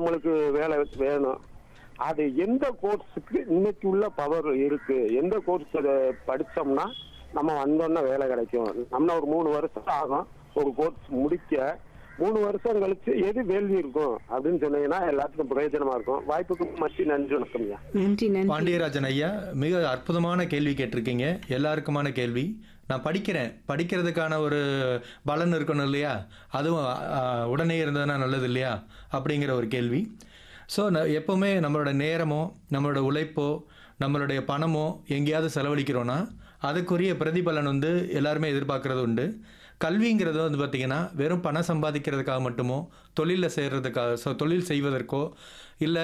நம்மளுக்கு வேலை வேணும் அது எந்த கோர்ஸுக்கு இன்னைக்கு உள்ள பவர் இருக்கு எந்த கோர்ஸ் படிச்சோம்னா நம்ம வந்தோன்னா வேலை கிடைக்கும் நம்ம ஒரு மூணு வருஷம் ஆகும் ஒரு கோர்ஸ் முடிக்க மூணு வருஷம் கழிச்சு எது வேள்வி இருக்கும் அப்படின்னு சொன்னீங்கன்னா எல்லாத்துக்கும் பிரயோஜனமா இருக்கும் வாய்ப்புக்கு மத்தி நன்றி வணக்கம்யா நன்றி நன்றி பாண்டியராஜன் ஐயா மிக அற்புதமான கேள்வி கேட்டிருக்கீங்க எல்லாருக்குமான கேள்வி நான் படிக்கிறேன் படிக்கிறதுக்கான ஒரு பலன் இருக்கணும் இல்லையா அதுவும் ஆ, உடனே இருந்ததுன்னா நல்லது இல்லையா அப்படிங்கிற ஒரு கேள்வி ஸோ எப்போவுமே நம்மளோட நேரமோ நம்மளோட உழைப்போ நம்மளுடைய பணமோ எங்கேயாவது செலவழிக்கிறோன்னா அதுக்குரிய பிரதிபலன் வந்து எல்லாருமே எதிர்பார்க்கறது உண்டு கல்விங்கிறது வந்து பார்த்திங்கன்னா வெறும் பணம் சம்பாதிக்கிறதுக்காக மட்டுமோ தொழிலில் சேர்றதுக்காக ஸோ தொழில் செய்வதற்கோ இல்லை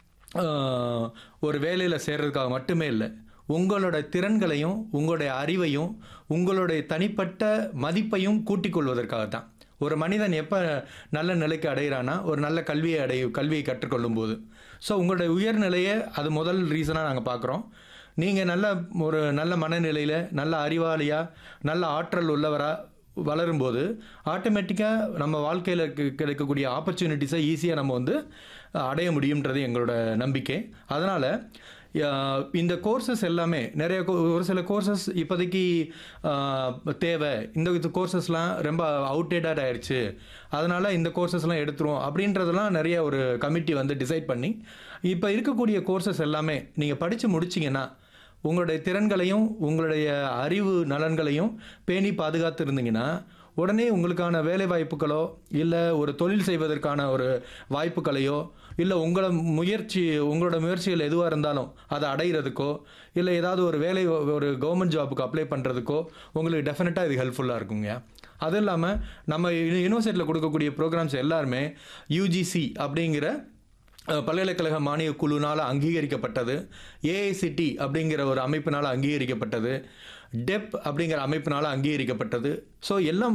ஆஹ், ஒரு வேலையில் சேர்றதுக்காக மட்டுமே இல்லை உங்களோட திறன்களையும் உங்களுடைய அறிவையும் உங்களுடைய தனிப்பட்ட மதிப்பையும் கூட்டிக் கொள்வதற்காக தான் ஒரு மனிதன் எப்போ நல்ல நிலைக்கு அடைகிறானா ஒரு நல்ல கல்வியை அடைய கல்வியை கற்றுக்கொள்ளும் போது ஸோ உங்களுடைய உயர்நிலையை அது முதல் ரீசனாக நாங்கள் பார்க்குறோம் நீங்கள் நல்ல ஒரு நல்ல மனநிலையில் நல்ல அறிவாளியாக நல்ல ஆற்றல் உள்ளவராக வளரும்போது ஆட்டோமேட்டிக்காக நம்ம வாழ்க்கையில் கிடைக்கக்கூடிய ஆப்பர்ச்சுனிட்டிஸை ஈஸியாக நம்ம வந்து அஹ், அடைய முடியுன்றது எங்களோட நம்பிக்கை அதனால் இந்த கோர்சஸ் எல்லாமே நிறைய co- ஒரு சில கோர்சஸ் இப்போதைக்கு அஹ், தேவை இந்த இது கோர்சஸ்லாம் ரொம்ப அவுடேட்டட் ஆயிடுச்சு அதனால் இந்த கோர்சஸ்லாம் எடுத்துருவோம் அப்படின்றதெல்லாம் நிறைய ஒரு கமிட்டி வந்து டிசைட் பண்ணி இப்போ இருக்கக்கூடிய கோர்சஸ் எல்லாமே நீங்கள் படித்து முடிச்சிங்கன்னா உங்களுடைய திறன்களையும் உங்களுடைய அறிவு நலன்களையும் பேணி பாதுகாத்து இருந்தீங்கன்னா உடனே உங்களுக்கான வேலை வாய்ப்புகளோ இல்லை ஒரு தொழில் செய்வதற்கான ஒரு வாய்ப்புகளையோ இல்லை உங்களோட முயற்சி உங்களோட முயற்சிகள் எதுவாக இருந்தாலும் அதை அடையிறதுக்கோ இல்லை ஏதாவது ஒரு வேலை ஒரு கவர்மெண்ட் ஜாபுக்கு அப்ளை பண்ணுறதுக்கோ உங்களுக்கு டெஃபினட்டாக இது ஹெல்ப்ஃபுல்லாக இருக்குங்க அது இல்லாமல் நம்ம யூனிவர்சிட்டியில் கொடுக்கக்கூடிய ப்ரோக்ராம்ஸ் எல்லாருமே யூஜிசி அப்படிங்கிற அஹ், பல்கலைக்கழக மானிய குழுனால் அங்கீகரிக்கப்பட்டது ஏஐசிடி அப்படிங்கிற ஒரு அமைப்பினால் அங்கீகரிக்கப்பட்டது டெப் அப்படிங்கிற அமைப்பினால் அங்கீகரிக்கப்பட்டது ஸோ எல்லாம்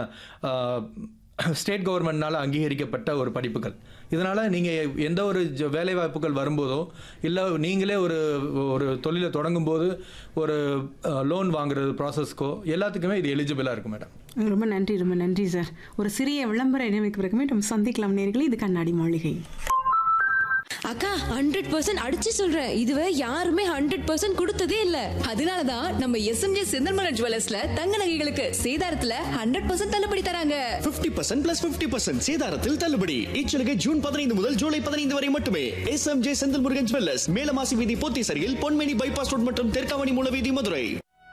ஸ்டேட் கவர்மெண்ட்னால அங்கீகரிக்கப்பட்ட ஒரு படிப்புகள் இதனால் நீங்கள் எந்த ஒரு ஜ- வேலை வாய்ப்புகள் வரும்போதோ இல்லை நீங்களே ஒரு ஒரு தொழிலை தொடங்கும் போது ஒரு லோன் வாங்குறது ப்ராசஸ்க்கோ எல்லாத்துக்குமே இது எலிஜிபிளாக இருக்கும் மேடம் ரொம்ப நன்றி ரொம்ப நன்றி சார் ஒரு சிறிய விளம்பர இணைமைக்கு பிறகுமே நம்ம சந்திக்கலாம் நேர்களே இது கண்ணாடி மாளிகை அக்கா ஹண்ட்ரட் பர்சன்ட் அடிச்சு சொல்றேன் இதுவே யாருமே ஹண்ட்ரட் பர்சன்ட் கொடுத்ததே இல்ல அதனாலதான் நம்ம எஸ்எம்ஜே செந்தல்மலர் ஜுவல்லர்ஸ்ல தங்க நகைகளுக்கு சேதாரத்துல ஹண்ட்ரட் பர்சன்ட் தள்ளுபடி தராங்க 50% பர்சன்ட் பிளஸ் பிப்டி பர்சன்ட் சேதாரத்தில் தள்ளுபடி இச்சலுகை ஜூன் பதினைந்து முதல் ஜூலை பதினைந்து வரை மட்டுமே S M J Senthil Murugan jewellers Melamasi வீதி போத்தீசரியில் பொன்மேனி பைபாஸ் ரோட் மற்றும் தெற்காவணி மூல வீதி மதுரை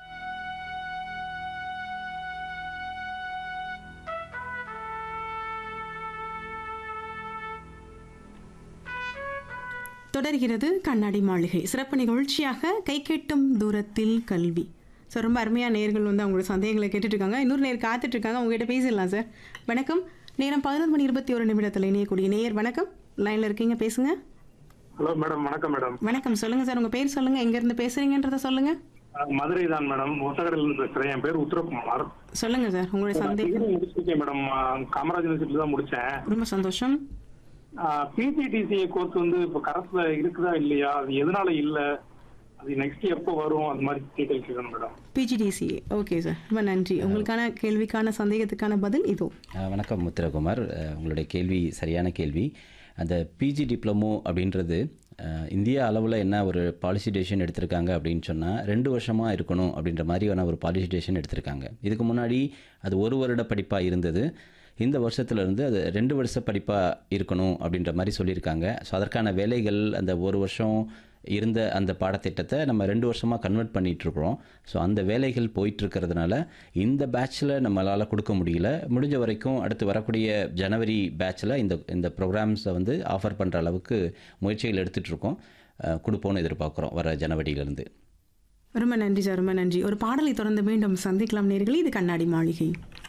தொடர்கிறது கண்ணாடி மாளிகை சிறப்பு நிகழ்ச்சியாக கை கெட்டும் தூரத்தில் கல்வி ஸோ ரொம்ப அருமையாக நேர்கள் வந்து அவங்களோட சந்தேகங்களை கேட்டுட்டு இருக்காங்க இன்னொரு நேர் காத்துட்டு இருக்காங்க உங்ககிட்ட பேசிடலாம் சார் வணக்கம் நேரம் பதினொரு மணி இருபத்தி ஒரு நிமிடத்தில் இணையக்கூடிய நேயர் வணக்கம் லைனில் இருக்கீங்க பேசுங்க ஹலோ மேடம் வணக்கம் மேடம் வணக்கம் சொல்லுங்க சார் உங்க பேர் சொல்லுங்க எங்க இருந்து பேசுறீங்கன்றத சொல்லுங்க அஹ் மதுரை தான் மேடம் ஒசகடையில இருந்து பேசுறேன் என் பேர் உத்தரகுமார் சொல்லுங்க சார் உங்களுடைய சந்தேகம் டிகிரி முடிச்சிருக்கேன் மேடம் அஹ் காமராஜ் யூனிவர்சிட்டில தான் முடிச்சேன் ரொம்ப சந்தோஷம் பிஜிடிசிஏ கோர்ஸ் வந்து இப்போ கரஸ்ல இருக்குதா இல்லையா அது எதனால இல்ல அது நெக்ஸ்ட் எப்போ வரும் அந்த மாதிரி டீட்டெயில் கேட்கணும் மேடம் பிஜிடிசிஏ ஓகே சார் ரொம்ப நன்றி உங்களுக்கான கேள்விக்கான சந்தேகத்துக்கான பதில் இதோ அஹ் வணக்கம் முத்திரகுமார் அஹ் உங்களுடைய கேள்வி சரியான கேள்வி அந்த பிஜி டிப்ளமோ அப்படின்றது அஹ் இந்தியா அளவில் என்ன ஒரு பாலிசி டெசிஷன் எடுத்திருக்காங்க அப்படின்னு சொன்னால் ரெண்டு வருஷமாக இருக்கணும் அப்படின்ற மாதிரியான ஒரு பாலிசி டெசிஷன் எடுத்திருக்காங்க இதுக்கு முன்னாடி அது ஒரு வருட படிப்பாக இருந்தது இந்த வருஷத்துலேருந்து அது ரெண்டு வருஷ படிப்பாக இருக்கணும் அப்படின்ற மாதிரி சொல்லியிருக்காங்க ஸோ அதற்கான வேலைகள் அந்த ஒரு வருஷம் இருந்த அந்த பாடத்திட்டத்தை நம்ம ரெண்டு வருஷமாக கன்வெர்ட் பண்ணிகிட்ருக்குறோம் ஸோ அந்த வேலைகள் போயிட்டுருக்கிறதுனால இந்த பேட்சில் நம்மளால் கொடுக்க முடியல முடிஞ்ச வரைக்கும் அடுத்து வரக்கூடிய ஜனவரி பேட்சில் இந்த இந்த ப்ரோக்ராம்ஸை வந்து ஆஃபர் பண்ணுற அளவுக்கு முயற்சிகள் எடுத்துகிட்ருக்கோம் கொடுப்போம்னு எதிர்பார்க்குறோம் வர ஜனவரியிலேருந்து ரொம்ப நன்றி சார் ரொம்ப நன்றி ஒரு பாடலை தொடர்ந்து மீண்டும் சந்திக்கலாம் நேர்களே இது கண்ணாடி மாளிகை